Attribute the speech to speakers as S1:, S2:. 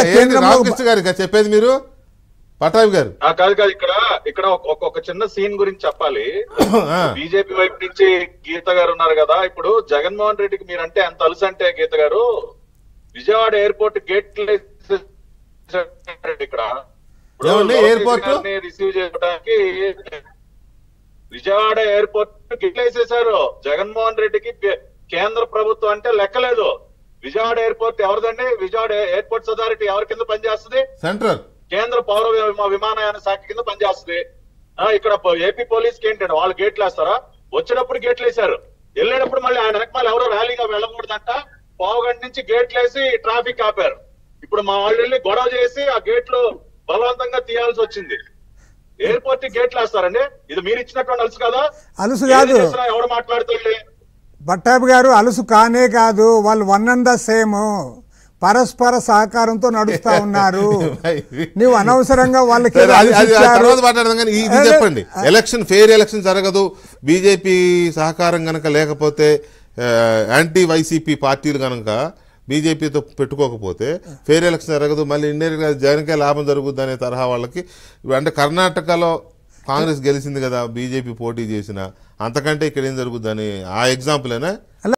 S1: ఏంటి
S2: కేంద్రంలో
S1: రామకృష్ణ గారు ఇక చెప్పేది మీరు పటాభి గారు
S3: ఆ, కాదు కాదు ఇక్కడ ఇక్కడ ఒక- ఒక ఒక చిన్న సీన్ గురించి చెప్పాలి
S1: ఆ,
S3: బీజేపీ వైపు నుంచి గీత గారు ఉన్నారు కదా ఇప్పుడు జగన్మోహన్ రెడ్డికి మీరంటే ఎంత అలుసు అంటే గీత గారు విజయవాడ ఎయిర్పోర్ట్ గేట్ ఇక్కడ ఇప్పుడు
S1: ఏమండి,
S3: లోకేష్
S1: ఎయిర్పోర్ట్?
S3: గారిని రిసీవ్ చేయడానికి విజయవాడ ఎయిర్పోర్ట్ గేట్లు వేసేశారు జగన్మోహన్ రెడ్డికి పే- కేంద్ర ప్రభుత్వం అంటే లెక్కలేదు విజయవాడ ఎయిర్పోర్ట్ ఎవరిదండి విజయవాడ ఎయిర్పోర్ట్స్ అథారిటీ ఎవరి కింద పనిచేస్తుంది
S1: సెంట్రల్
S3: కేంద్ర పౌర విమా- విమానయాన శాఖ కింద పనిచేస్తుంది ఆ, ఇక్కడ పో- ఏపీ పోలీస్ కి ఏంటంటే వాళ్ళు గేట్లు వేస్తారా వచ్చినప్పుడు గేట్లు వేశారు వెళ్ళేటప్పుడు మళ్ళీ ఆయన వెనక మళ్ళీ ఎవరో ర్యాలీగా వెళ్ళకూడదంట పావుగంట నుంచి గేట్లు వేసి ట్రాఫిక్ ఆపారు ఇప్పుడు మా వాళ్ళు వెళ్ళి గొడవ చేసి ఆ గేట్లు బలవంతంగా తీయాల్సి వచ్చింది ఎయిర్పోర్ట్ కి గేట్లు వేస్తారండి ఇది మీరు ఇచ్చినటువంటి అలుసు కదా
S2: అలుసు
S3: ఏది
S2: కాదు
S3: చేసినా ఎవడు మాట్లాడుతుంది
S2: పట్టాభి గారు అలుసు కానే కాదు వాళ్ళు వన్ అండ్ ద సేమ్ పరస్పర సహకారంతో నడుస్తా ఉన్నారు నీవు అనవసరంగా వాళ్ళకి
S1: సరే, అది- అది
S2: ఇచ్చారు.
S1: తర్వాత మాట్లాడదాం కానీ ఇది
S2: అదే,
S1: చెప్పండి ఎలక్షన్ ఫెయిర్ ఎలక్షన్ జరగదు బీజేపీ సహకారం గనక లేకపోతే ఆ, యాంటీ వైసీపీ పార్టీలు గనక బీజేపీతో పెట్టుకోకపోతే ఫెయిర్ ఎలక్షన్ జరగదు మళ్ళీ ఇండియన్ జగన్కే లాభం జరుగుద్ది అనే తరహా వాళ్ళకి అంటే కర్ణాటకలో కాంగ్రెస్ గెలిచింది కదా బీజేపీ పోటీ చేసిన అంతకంటే ఇక్కడ ఏం జరుగుద్దని ఆ ఎగ్జాంపులేనా